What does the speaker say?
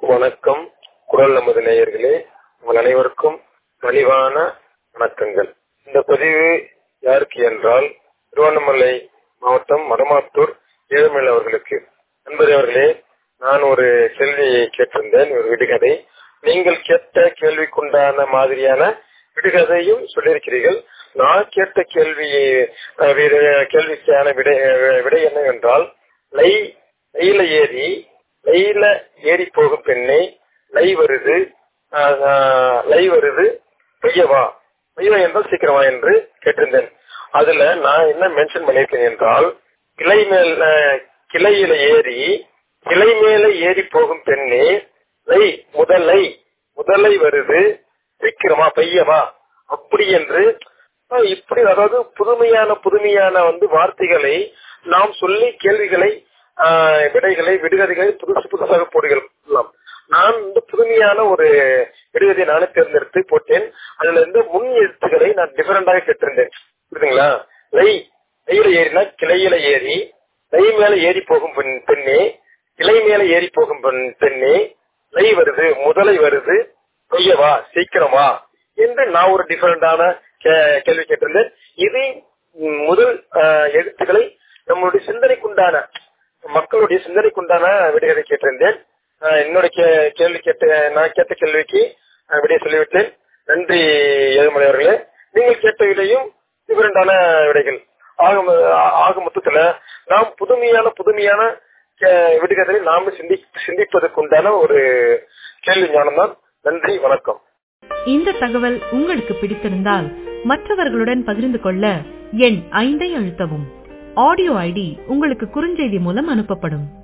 வணக்கம் குரல் நமது நேயர்களே உங்கள் அனைவருக்கும் பணிவான வணக்கங்கள் இந்த பதிவு யாருக்கு என்றால் திருவண்ணாமலை மாவட்டம் மடமாத்தூர் ஏழுமலை அவர்களுக்கு அன்பது அவர்களே நான் ஒரு கேள்வியை கேட்டிருந்தேன் ஒரு விடுகதை நீங்கள் கேட்ட கேள்விக்குண்டான மாதிரியான விடுகதையும் சொல்லியிருக்கிறீர்கள் நான் கேட்ட கேள்வியை அஹ், விட- கேள்விக்கான விடை அஹ், விடை என்னவென்றால் லை லைல ஏறி லைல ஏறி போகும் பெண்ணே லை வருது அஹ், அஹ், லை வருது பெய்யவா பெய்யவா என்றால் சீக்கிரமா என்று கேட்டிருந்தேன் அதுல நான் என்ன மென்ஷன் பண்ணியிருக்கேன் என்றால் கிளை மேல் அஹ், கிளையில ஏறி கிளை மேல ஏறி போகும் பெண்ணே லை முதலை முதலை வருது சீக்கிரமா பெய்யவா அப்படி என்று அஹ், இப்படி அதாவது புதுமையான புதுமையான வந்து வார்த்தைகளை நாம் சொல்லி கேள்விகளை ஆஹ், விடைகளை விடுகதைகளை புதுசு புதுசாக போடுகிறோம் நான் வந்து புதுமையான ஒரு விடுகதை நானே தேர்ந்தெடுத்து போட்டேன் அதுல இருந்து முன் எழுத்துக்களை நான் டிஃபரெண்டாக கேட்டிருந்தேன் புரியுதுங்களா லை லையில ஏறினா கிளையில ஏறி லை மேல ஏறி போகும் பெண் பெண்ணே கிளை மேல ஏறி போகும் பெண் பெண்ணே லை வருது முதலை வருது கொய்யவா சீக்கிரமா என்று நான் ஒரு டிஃபரெண்டான கேள்வி கேட்டிருந்தேன் இது ம், முதல் ஆஹ், எழுத்துக்களை நம்மளுடைய சிந்தனைக்குண்டான மக்களுடைய சிந்தனைக்குண்டான விடைகளை கேட்டிருந்தேன் ஆஹ், என்னோட கே- கேள்வி கேட்ட நான் கேட்ட கேள்விக்கு ஆஹ், விடையை சொல்லிவிட்டேன் நன்றி ஏழுமலை அவர்களே நீங்கள் கேட்ட விடையும் டிஃபரெண்டான விடைகள் ஆக மொ- ஆக மொத்தத்துல நாம் புதுமையான புதுமையான கே- விடுகதைகளை நாம சிந்தி சிந்திப்பதற்குண்டான ஒரு கேள்வி ஞானம் தான் நன்றி வணக்கம் இந்த தகவல் உங்களுக்கு பிடித்திருந்தால் மற்றவர்களுடன் பகிர்ந்து கொள்ள எண் ஐந்தை அழுத்தவும் ஆடியோ ஐடி உங்களுக்கு குறுஞ்செய்தி மூலம் அனுப்பப்படும்